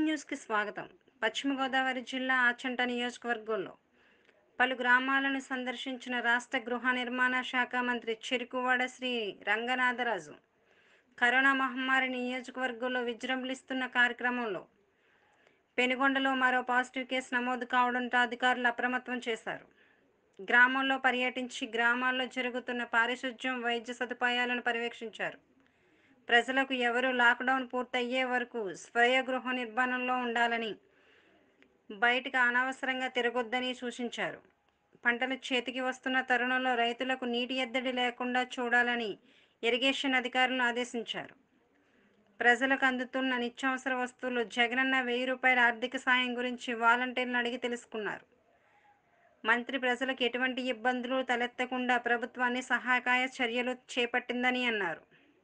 న్యూస్కి స్వాగతం పశ్చిమ గోదావరి జిల్లా ఆచంట నియోజకవర్గంలో పలు గ్రామాలను సందర్శించిన రాష్ట్ర గృహ నిర్మాణ శాఖ మంత్రి చెరుకువాడ శ్రీ రంగనాథరాజు కరోనా మహమ్మారి నియోజకవర్గంలో విజృంభిస్తున్న కార్యక్రమంలో పెనుగొండలో మరో పాజిటివ్ కేసు నమోదు కావడంతో అధికారులు అప్రమత్తం చేశారు గ్రామంలో పర్యటించి గ్రామాల్లో జరుగుతున్న పారిశుధ్యం వైద్య సదుపాయాలను పర్యవేక్షించారు ప్రజలకు ఎవరు లాక్డౌన్ పూర్తయ్యే వరకు స్వయ గృహ నిర్మాణంలో ఉండాలని బయటకు అనవసరంగా తిరగొద్దని సూచించారు పంటలు చేతికి వస్తున్న తరుణంలో రైతులకు నీటి ఎద్దడి లేకుండా చూడాలని ఇరిగేషన్ అధికారులను ఆదేశించారు ప్రజలకు అందుతున్న నిత్యావసర వస్తువులు జగనన్న వెయ్యి రూపాయల ఆర్థిక సాయం గురించి వాలంటీర్లను అడిగి తెలుసుకున్నారు మంత్రి ప్రజలకు ఎటువంటి ఇబ్బందులు తలెత్తకుండా ప్రభుత్వాన్ని సహాయకాయ చర్యలు చేపట్టిందని అన్నారు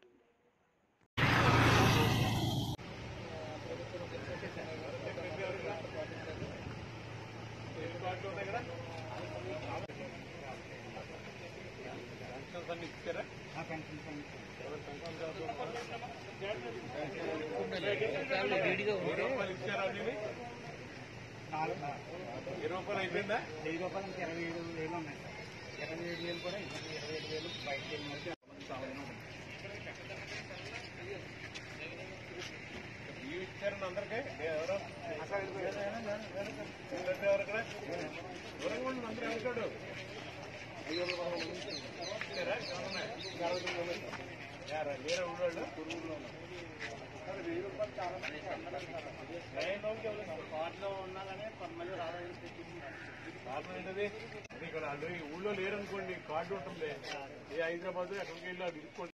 రూపాయలు ఇచ్చారా నీవి? ఇరవై రూపాయలు అయిపోయిందా వెయ్యి రూపాయలు ఇంకా ఇరవై ఏడు వేలు ఉన్నాయి సార్ ఇరవై ఏడు వేలు కూడా ఇంకా ఇరవై ఏడు వేలు బయటకు వెళ్ళినట్టు ఇవి ఇచ్చారండి అందరికీ ఎవరు వీళ్ళంటే ఎవరు ఇక్కడ? దూరంగా ఉండండి, అందరూ వెళ్తాడు ఇచ్చారా? ఎవరున్నాయి? యారా, లేరా ఊళ్ళోళ్ళు? లైన్ లోకి ఎవరు? కార్డులో ఉన్నాగానే కొంతమంది రావాలని తెచ్చింది కారణం ఏంటది అది ఇక్కడ వాళ్ళు ఈ ఊళ్ళో లేరనుకోండి కార్డు ఉంటుంది ఏ హైదరాబాద్ ఎక్కడికి వెళ్ళి అది